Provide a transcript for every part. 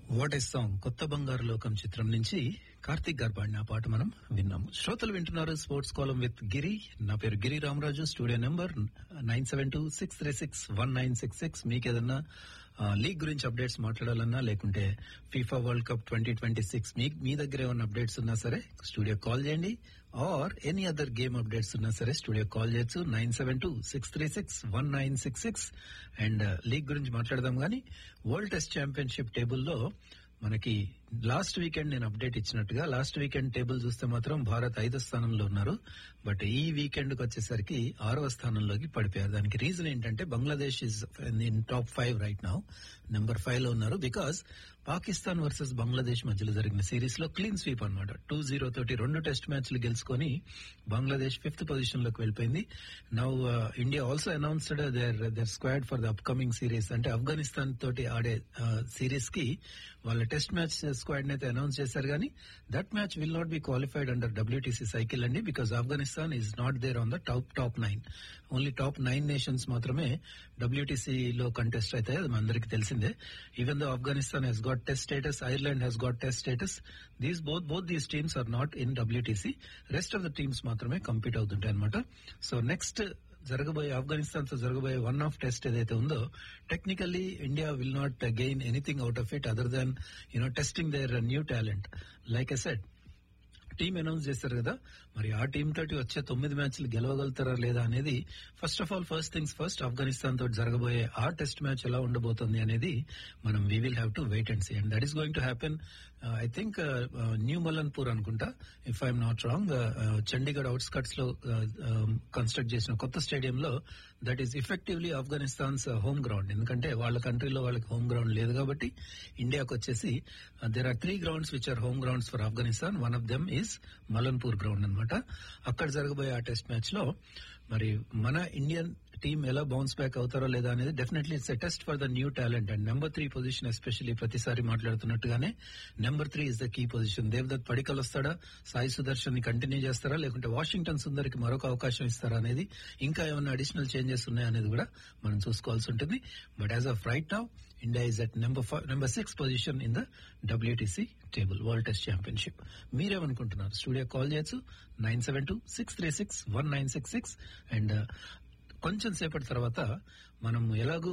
what yes song కొత్త బంగారు లోకం చిత్రం నుంచి కార్తీక్ గారు పాడిన ఆ పాట మనం విన్నాము శ్రోతలు వింటున్నారు స్పోర్ట్స్ కాలం విత్ గిరి నా పేరు Giri Ramaraju studio number nine seven two six three six one nine six six మీకు ఏదన్నా లీగ్ గురించి అప్డేట్స్ మాట్లాడాలన్నా లేకుంటే FIFA World Cup twenty twenty six మీ మీ దగ్గర ఏమైనా అప్డేట్స్ ఉన్నా సరే స్టూడియో కాల్ చేయండి or any other game updates ఉన్నా సరే స్టూడియో కాల్ చేయొచ్చు nine seven two six three six one nine six six and league గురించి మాట్లాడదాం కానీ వరల్డ్ టెస్ట్ ఛాంపియన్షిప్ టేబుల్లో మనకి లాస్ట్ వీకెండ్ నేను అప్డేట్ ఇచ్చినట్టుగా లాస్ట్ వీకెండ్ టేబుల్ చూస్తే మాత్రం భారత్ ఐదో స్థానంలో ఉన్నారు బట్ ఈ వీకెండ్ కి వచ్చేసరికి ఆరవ స్థానంలోకి పడిపోయారు దానికి రీజన్ ఏంటంటే Bangladesh is in top five right now number five లో ఉన్నారు బికాస్ పాకిస్తాన్ వర్సెస్ బంగ్లాదేశ్ మధ్యలో జరిగిన సిరీస్ లో క్లీన్ స్వీప్ అనమాట టూ జీరో తోటి రెండు టెస్ట్ మ్యాచ్లు గెలుచుకొని బంగ్లాదేశ్ ఫిఫ్త్ పొజిషన్ లోకి వెళ్ళిపోయింది now India also announced their their squad for the upcoming series అంటే ఆఫ్ఘనిస్తాన్ తోటి ఆడే సిరీస్ కి వాళ్ళ టెస్ట్ మ్యాచ్ స్క్వాడ్ అయితే అనౌన్స్ చేశారు కానీ that match will not be qualified under WTC cycle అండి because Afghanistan is not there on the top top nine only top nine nations మాత్రమే డబ్ల్యూటీసీ లో కంటెస్ట్ అయితే అది మనందరికి తెలిసిందే even though Afghanistan has got test status Ireland Hess got test status these both both these teams are not in WTC rest of the teams మాత్రమే compete అవుతుంటాయి అనమాట so next జరగబోయే ఆఫ్ఘనిస్తాన్ తో జరగబోయే వన్ ఆఫ్ టెస్ట్ ఏదైతే ఉందో technically India will not gain anything out of it other than you know testing their new talent like a set team announce చేస్తారు కదా మరి ఆ టీం తోటి వచ్చే తొమ్మిది మ్యాచ్లు గెలవగలుగుతారా లేదా అనేది first of all first things first Afghanistan తోటి జరగబోయే ఆ టెస్ట్ మ్యాచ్ ఎలా ఉండబోతుంది అనేది మనం we will have to wait and see and that is going to happen I think new Mullanpur అనుకుంటా if I'm not wrong Chandigarh outskirts లో కన్స్ట్రక్ట్ చేసిన కొత్త స్టేడియంలో that is effectively Afghanistan's home ground ఎందుకంటే వాళ్ళ కంట్రీలో వాళ్ళకి హోమ్ గ్రౌండ్ లేదు కాబట్టి ఇండియాకి వచ్చేసి there are three grounds which are home grounds for Afghanistan one of them is Mullanpur ground అనమాట అక్కడ జరగబోయే ఆ టెస్ట్ మ్యాచ్ లో మరి మన ఇండియన్ టీం ఎలా బౌన్స్ బ్యాక్ అవుతారో లేదా అనేది definitely it's a test for the new talent and number three position especially ప్రతిసారి మాట్లాడుతున్నట్టుగానే number three is the key position Devdutt Padikkal వస్తాడా సాయి సుదర్శన్ ని కంటిన్యూ చేస్తారా లేకుంటే వాషింగ్టన్ సుందర్కి మరొక అవకాశం ఇస్తారా అనేది ఇంకా ఏమైనా అడిషనల్ చేంజెస్ ఉన్నాయనేది కూడా మనం చూసుకోవాల్సి ఉంటుంది but as of right now India is at number number six position in the WTC table World Test Championship మీరేమనుకుంటున్నారు స్టూడియో కాల్ చేయొచ్చు nine seven two six three six one nine six six and కొంచెం సేపటి తర్వాత మనం ఎలాగూ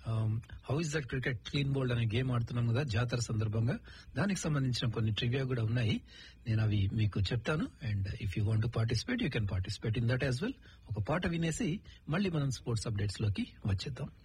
how is that cricket clean bowled అనే game ఆడుతున్నాం కదా జాతర సందర్భంగా దానికి సంబంధించిన కొన్ని ట్రివియా కూడా ఉన్నాయి నేను అవి మీకు చెప్తాను and if you want participate you can participate in that as well ఒక పాట వినేసి మళ్ళీ మనం స్పోర్ట్స్ అప్డేట్స్ లోకి వచ్చేద్దాం